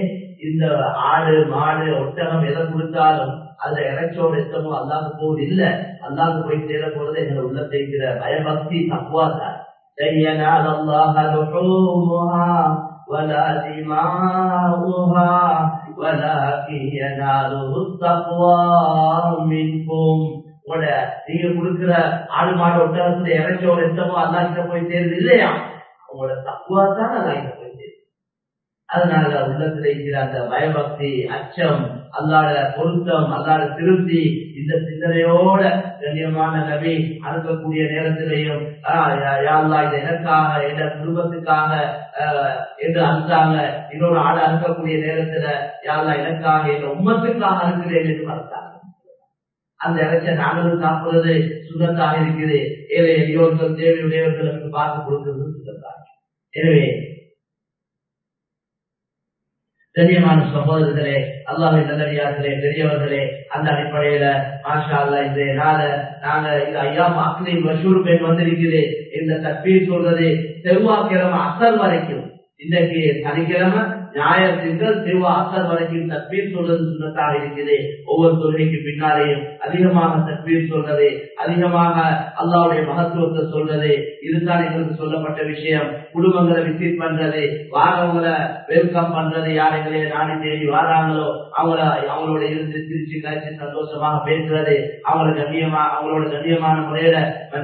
இந்த ஆடு மாடு ஒட்டகம் எதை கொடுத்தாலும் அதுல இறைச்சோ ரத்தமோ அல்லாது போவது இல்ல அல்லாது போய் சேர போறது எங்களை உள்ளத்தை இருக்கிற பயபக்தி தப்புவா தான் سينال الله لحومها ولا دماؤها ولكن يناله التقوى منكم உங்களோட நீங்க கொடுக்கிற ஆடு மாடு ஒட்டகத்துல இறைச்சோ ரத்தமோ அல்லா கிட்ட போய் சேருது இல்லையா உங்களோட தக்குவா தான் அல்லா கிட்ட போய் சேருது அதனால உள்ளத்துல இருக்கிற அந்த பயபக்தி அச்சம் அல்லாட பொருத்தம் அல்லாட திருப்தி இந்த சிந்தனையோட கண்ணியமான நபி அனுப்பக்கூடிய நேரத்திலையும் யாழ்லா இது எனக்காக என் குடும்பத்துக்காக என்று அனுப்பிச்சாங்க இன்னொரு ஆடு அனுப்பக்கூடிய நேரத்துல யாழ்லா எனக்காக என் உம்மத்துக்காக அனுப்புகிறேன் என்று மறுத்தாங்க அந்த இறைச்ச நாங்களும் சாப்பிடுறது சுகத்தாக இருக்குது ஏழை எளியோர்கள் தேவையுடையவர்களுக்கு பார்த்து கொடுக்கிறது சுகத்தாக எனவே கண்ணியமான சகோதரர்களே அல்லாஹின் நல்லடியார்களே பெரியவர்களே அந்த அடிப்படையில மாஷா அல்லா இன்றைய நாள நாங்க இது ஐயா மாக்களின் மஷூர் பெண் வந்திருக்குது இந்த தற்பீர் சொல்றது செவ்வாய்க்கிழமை அசல் வரைக்கும் இன்றைக்கு சனிக்கிழமை ஞாயிறு திங்கள் செவ்வா அசல் வரைக்கும் தற்பீர் சொல்றது சுண்ணத்தாக இருக்குது ஒவ்வொரு தொழுகைக்கு பின்னாலேயும் அதிகமாக தற்பீர் சொல்றது அதிகமாக அல்லாவுடைய மகத்துவத்தை சொல்றது இதுதான் எங்களுக்கு சொல்லப்பட்ட விஷயம் குடும்பங்களை விசிட் பண்றது வாரவங்களை வெல்கம் பண்றது யார் எங்களையே நாடி தேடி வாராங்களோ அவங்கள அவங்களோட இருந்து சிரிச்சு கழிச்சு சந்தோஷமாக பேசுறது அவங்கள கண்ணியமா அவங்களோட கண்ணியமான முறையில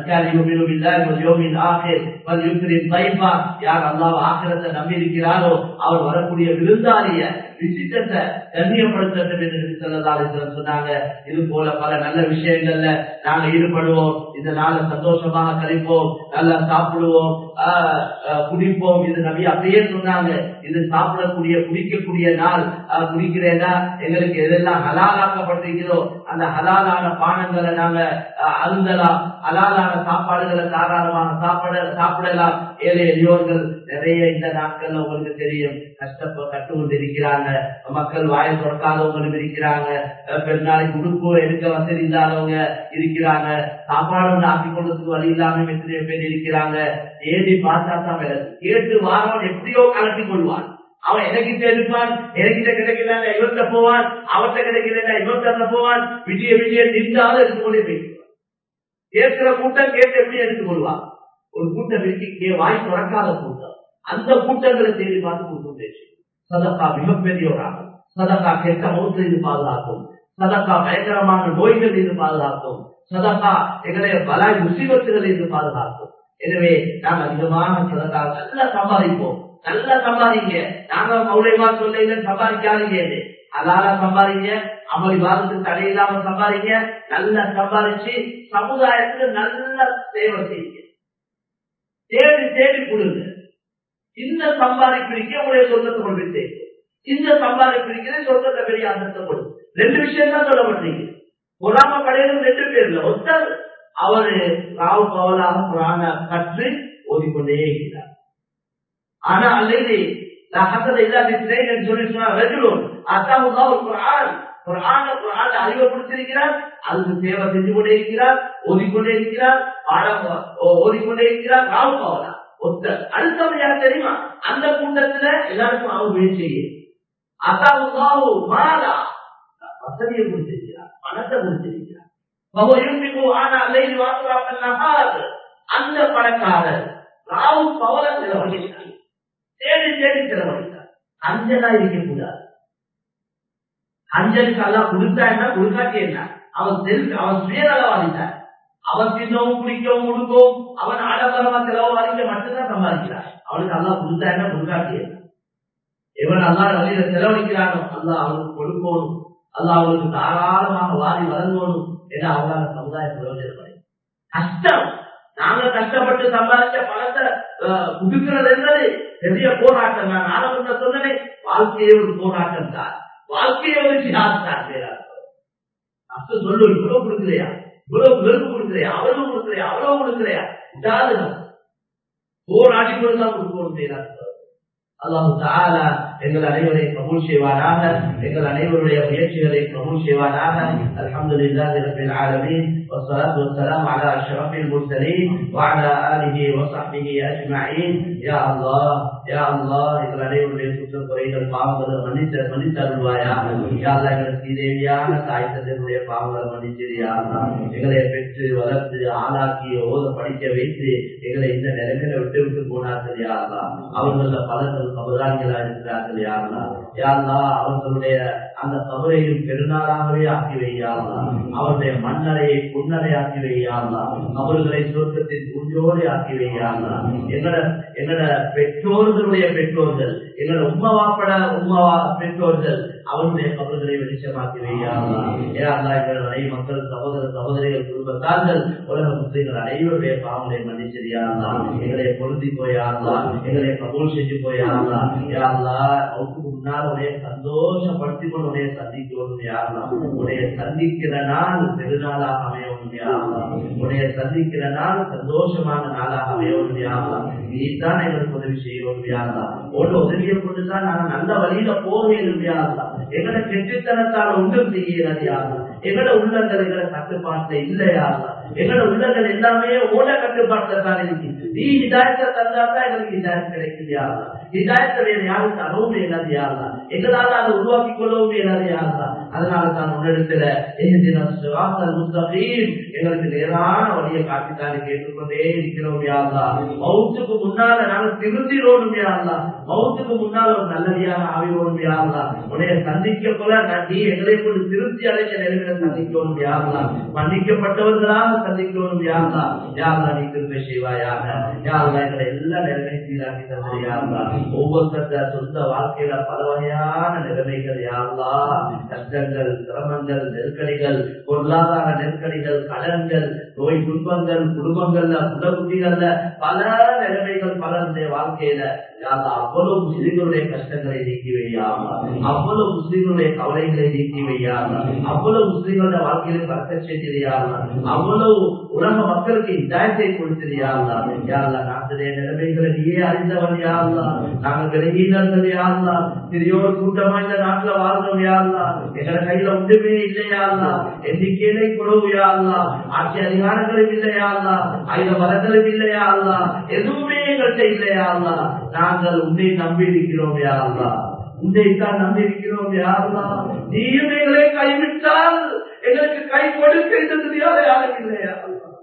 யார் அல்லாஹ் ஆக்கிரத்தை நம்பி இருக்கிறாரோ அவர் வரக்கூடிய விருந்தாளிய விசிட்டத்தை கண்ணியப்படுத்த என்று சொல்லலாம் சொன்னாங்க இது போல பல நல்ல விஷயங்கள்ல நாங்க ஈடுபடுவோம் இந்த நாளை சந்தோஷமாக கழிப்போம் நல்லா சாப்பிடுவோம் குடிப்போம் இது நபி அப்படியே சொன்னாங்க இது சாப்பிடக்கூடிய குடிக்கக்கூடிய நாள் குடிக்கிறேன்னா எங்களுக்கு எதெல்லாம் ஹலாலாக்கப்பட்டிருக்கிறோ அந்த ஹலாலான பானங்களை நாங்க அருந்தலாம் ஹலாலான சாப்பாடுகளை தாராளமாக சாப்பிட சாப்பிடலாம் ஏழை எளியோர்கள் நிறைய இந்த நாட்கள்ல உங்களுக்கு தெரியும் கஷ்டப்ப கட்டு கொண்டு இருக்கிறாங்க மக்கள் வாயை திறக்காதவங்களும் இருக்கிறாங்க பெருநாளைக்கு உடுப்பு எடுக்க வசதி இல்லாதவங்க இருக்கிறாங்க சாப்பாடு ஒன்று ஆக்கி கொள்றதுக்கு வழி இல்லாம எத்தனையோ பேர் இருக்கிறாங்க ஏறி பார்த்தா தான் கேட்டு வாரம் எப்படியோ கலட்டி கொள்வான் அவன் எனக்கிட்ட இருப்பான் எனக்கிட்ட கிடைக்கல இவர்கிட்ட போவான் அவர்கிட்ட கிடைக்கல இவர்கிட்ட போவான் விஜய விஜய நின்றாலும் எடுத்துக்கொண்டே பேசுவான் கேட்கிற கூட்டம் கேட்டு எப்படி எடுத்துக்கொள்வான் ஒரு கூட்டம் இருக்கு வாய் திறக்காத கூட்டம் அந்த கூட்டங்களை தேடி பார்த்து கொடுக்கும் பேச்சு சதக்கா மிகப்பெரிய ஒரு ஆகும் சதக்கா கெட்ட மௌத்தில் இது பாதுகாக்கும் சதக்கா பயங்கரமான நோய்கள் இது பாதுகாக்கும் சதக்கா எங்களுடைய பலாய் முசிபத்துகள் இது பாதுகாக்கும் எனவே நாம் அதிகமாக சதக்கா நல்லா சம்பாதிப்போம் நல்லா சம்பாதிங்க நாங்க மௌலியமா சொல்ல சம்பாதிக்காதீங்க அதால சம்பாதிங்க அமளி வாதத்துக்கு தடையில்லாம சம்பாதிங்க நல்லா சம்பாதிச்சு சமுதாயத்துக்கு நல்ல சேவை செய்யுங்க தேடி தேடி கொடுங்க இந்த சம்பாதிப்பிடிக்க உங்களுடைய சொந்தத்தை கொண்டு போய் சேர்க்கும் இந்த சம்பாதிப்பிடிக்கிற சொந்தத்தை பெரிய அந்தத்தை கொடு ரெண்டு விஷயம் தான் சொல்லப்பட்டீங்க பொறாம கடையிலும் ரெண்டு பேர்ல ஒருத்தர் அவரு ராவு பவலாக புராண கற்று ஓதிக்கொண்டே இருக்கிறார் ஆனா அல்லது சொல்லி சொன்னார் அசாமுதான் ஒரு குரான் குரான குரான் அறிவுப்படுத்திருக்கிறார் அதுக்கு சேவை செஞ்சு கொண்டே இருக்கிறார் ஓதிக்கொண்டே இருக்கிறார் பாடம் ஓதிக்கொண்டே இருக்கிறார் ராவு பவலா ஒருத்தர் அடுத்தவர் யார் தெரியுமா அந்த கூட்டத்துல எல்லாருக்கும் அவர் முயற்சி அசாமுதாவு மாலா வசதியை கொடுத்திருக்கிறார் பணத்தை கொடுத்திருக்கிறார் அந்த பணக்காரர் ராவு பவல செலவழித்தார் தேடி தேடி செலவழித்தார் அஞ்சலா இருக்கக்கூடாது அஞ்சலுக்கு எல்லாம் கொடுத்தா என்ன கொடுக்காட்டி என்ன அவன் தெரிஞ்சு அவன் சுயநலவாதித்தார் அவன் தின்னவும் குடிக்கவும் கொடுக்கவும் அவன் ஆடம்பரமா செலவழிக்க மட்டும்தான் சம்பாதிக்கிறான் அவனுக்கு அல்லா கொடுத்தா என்ன கொடுக்காட்டி என்ன எவன் அல்லா வழியில செலவழிக்கிறானோ அல்லா அவனுக்கு கொடுக்கணும் அல்லா அவனுக்கு தாராளமாக வாரி வழங்கணும் என அவங்களால சமுதாய பிரயோஜனப்படை கஷ்டம் நாங்க கஷ்டப்பட்டு சம்பாதிச்ச பணத்தை குடுக்கிறது என்பது பெரிய போராட்டம் நான் ஆரம்பத்தை சொன்னேன் வாழ்க்கையே ஒரு போராட்டம் தான் வாழ்க்கையே ஒரு ஜிஹாத் தான் பேராட்டம் சொல்லு இவ்வளவு கொடுக்கலையா இவ்வளவு வெறுப்பு கொடுக்கலையா அவ்வளவு கொடுக்கலையா அவ்வளவு கொடுக்கலையா உதாரணம் போராடி கொண்டுதான் கொடுக்கணும் பேராட்டம் அல்லாஹு தாலா எங்கள் அனைவரையும் கபூல் செய்வானாக எங்கள் அனைவருடைய முயற்சிகளை கபூல் செய்வானாக அல்ஹம்துலில்லாஹி ரப்பில் ஆலமீன் والصلاة والسلام على أشرف المرسلين وعلى آله وصحبه أجمعين يا الله يا الله எங்கள் அனைவருடைய குற்ற குறைகள் பாவங்களை மன்னித்த மன்னித்தருள்வாயா யா அல்லாஹ் எங்களுக்கு தேவையான தாய் தந்தையுடைய பாவங்களை மன்னிச்சிரியா எங்களை பெற்று வளர்த்து ஆளாக்கி ஓத படிக்க வைத்து எங்களை இந்த நிலைமையில விட்டு விட்டு போனார்கள் யாருலா அவர்கள பலர்கள் கபராளிகளா இருக்கிறார்கள் யாருலா யாருலா அவர்களுடைய அந்த கபரையும் பெருநாளாகவே ஆக்கி வையாங்களா அவருடைய மண்ணறையை புன்னரை ஆக்கி வையாங்களா அவர்களை சுருக்கத்தின் பூஞ்சோடு ஆக்கி வையாங்களா எங்கட எங்கட பெற்றோர்களுடைய பெற்றோர்கள் எங்களோட உம்மவாப்பட உம்மவா பெற்றோர்கள் அவருடைய கபல்களை வெளிச்சமாக்கி வையாங்களா ஏ அல்லா எங்கள் நிறைய மக்கள் சகோதர சகோதரிகள் குடும்பத்தார்கள் உலக முஸ்லீம்கள் அனைவருடைய பாவங்களை மன்னிச்சரியாங்களா எங்களை பொருந்தி போயாங்களா எங்களை கபூல் செஞ்சு போயாங்களா யாருலா அவருக்கு முன்னால் உடைய சந்தோஷப்படுத்தி கொண்டு உடைய சந்திக்கணும் யாருலாம் உடைய சந்திக்கிற நாள் பெருநாளாக அமையணும் யாருலாம் உடைய சந்திக்கிற நாள் சந்தோஷமான நாளாக அமையணும் யாருலாம் நீ தான் எங்களுக்கு உதவி செய்யணும் யாருலாம் உன்னோட உதவியை கொண்டுதான் நாங்க நல்ல வழியில போகணும் யாருலாம் எங்கட கெட்டுத்தனத்தால் ஒன்றும் செய்யறது யாருலாம் எங்கட உள்ளங்கள் எங்கட கட்டுப்பாட்டுல இல்லையாருலாம் எங்களோட உள்ளங்கள் எல்லாமே ஓட கட்டுப்பாட்டுல தான் இருக்கு நீ இதாயத்தை தந்தாதான் எங்களுக்கு இதாயம் கிடைக்குது யாருலா இதாயத்தை வேற யாரும் தரவும் இல்லாது யாருலா எங்களால அதை உருவாக்கி கொள்ளவும் இல்லாது யாருலா அதனால தான் உன்னிடத்துல முஸ்தகீம் எங்களுக்கு நேரான வழியை காட்டித்தானே கேட்டுக்கொண்டே இருக்கிறோம் யாருலா மௌத்துக்கு முன்னால நாங்க திருந்திரோடும் யாருலா மௌத்துக்கு முன்னால ஒரு நல்லடியாக ஆவியோடும் யாருலா உன்னைய சந்திக்க போல நீ எங்களை கொண்டு திருப்தி அடைஞ்ச நிலைமையில சந்திக்கணும் யாருலா மன்னிக்கப்பட்டவர்களாக சந்திக்கணும் யாருலா யாருலா நீ திரும்ப செய்வாயாக யாருலா எங்களை எல்லா நிலைமையும் சீராக்கி தந்தது யாருலா ஒவ்வொருத்தர சொந்த வாழ்க்கையில பல வகையான நிலைமைகள் யாருலா கஷ்டங்கள் சிரமங்கள் நெருக்கடிகள் பொருளாதார நெருக்கடிகள் கடன்கள் நோய் துன்பங்கள் குடும்பங்கள்ல குலகுட்டிகள்ல பல நிலைமைகள் பலருடைய வாழ்க்கையில அவ்வளவு முஸ்லிம்களுடைய கஷ்டங்களை நீக்கி வையாமா அவ்வளவு முஸ்லிம்களுடைய கவலைகளை நீக்கி வையாமா அவ்வளவு முஸ்லிம்களுடைய வாழ்க்கையில பறக்க செய்தியாமா அவ்வளவு உலக மக்களுக்கு இதாயத்தை கொடுத்திருயாங்களா யாருலா நாட்டுடைய நிலைமைகளை நீயே அறிந்தவன் யாருலா நாங்க விலகினர்கள் யாருலா பெரியோர் கூட்டமா இந்த நாட்டுல வாழ்ந்தோம் யாருலா எங்களை கையில ஒன்றுமே இல்லையாருலா எண்ணிக்கையிலே குறவு யாருலா ஆட்சி அதிகாரங்களும் இல்லையாருலா ஆயுத பலங்களும் இல்லையாருலா எதுவுமே எங்கள்கிட்ட இல்லையாருலா நாங்கள் உன்னை நம்பி இருக்கிறோம் யாருலா உன்னைத்தான் நம்பி இருக்கிறோம் யாருலா நீயும் எங்களை கைவிட்டால் எங்களுக்கு கை கொடுக்கின்றது யாரும் இல்லையா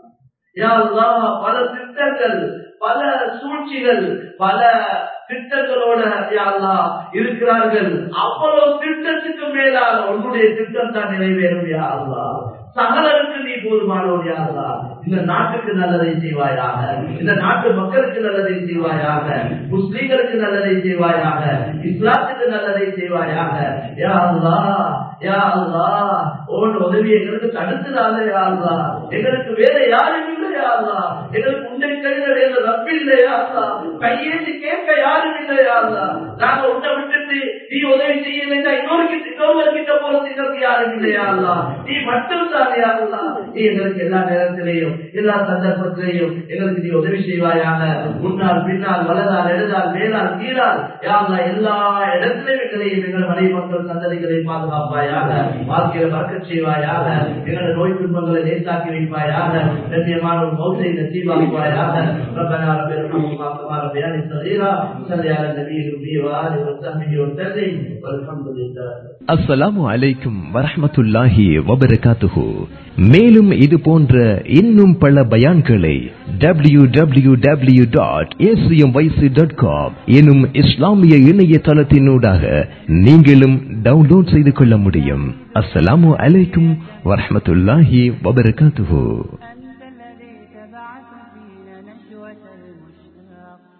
யாருலா பல திட்டங்கள் பல சூழ்ச்சிகள் பல திட்டங்களோட யாருலா இருக்கிறார்கள் அவ்வளவு திட்டத்துக்கு மேலாக உன்னுடைய திட்டம் தான் நிறைவேறும் யாருலா சகலருக்கு நீ போதுமானோர் யாருலா இந்த நாட்டுக்கு நல்லதை செய்வாயாக இந்த நாட்டு மக்களுக்கு நல்லதை செய்வாயாக முஸ்லீம்களுக்கு நல்லதை செய்வாயாக இஸ்லாத்துக்கு நல்லதை செய்வாயாக யா அல்லா யா அல்லா உன் உதவி எங்களுக்கு தடுத்துடாத யா அல்லா எங்களுக்கு வேற யாரும் இல்லையா அல்லா எங்களுக்கு உன்னை தவிர வேற ரப்பு இல்லையா அல்லா கையேந்தி கேட்க யாரும் இல்லையா அல்லா நாங்க உன்னை விட்டுட்டு நீ உதவி செய்யலைன்னா இன்னொரு கிட்ட இன்னொரு கிட்ட போறது எங்களுக்கு யாரும் இல்லையா அல்லா நீ மட்டும் தானே அல்லா நீ எங்களுக்கு எல்லா நேரத்திலையும் எல்லா சந்தர்ப்பத்திலையும் எங்களுக்கு நீ உதவி செய்வாயாக முன்னால் பின்னால் வலதால் எழுதால் மேலால் கீழால் யாருலா எல்லா இடத்திலையும் எங்களையும் எங்கள் மனை மக்கள் சந்ததிகளை பாதுகாப்பாயாக வாழ்க்கையில மறக்க செய்வாயாக எங்களோட நோய் துன்பங்களை லேசாக்கி வைப்பாயாக கண்ணியமான ஒரு மௌசை நசீவாக்குவாயாக ربنا رب ارحمهما كما ربياني صغيرا صل على النبي النبي وآله وصحبه وسلم والحمد لله அஸ்ஸலாமு அலைக்கும் வரஹ்மத்துல்லாஹி வபரகாத்துஹு மேலும் இது போன்ற இன்னும் பல பயான்களை W W W dot dot com எனும் இஸ்லாமிய இணையதளத்தினூடாக நீங்களும் டவுன்லோட் செய்து கொள்ள முடியும் அஸ்ஸலாமு அலைக்கும் வரஹ்மத்துல்லாஹி வபரகாத்துஹு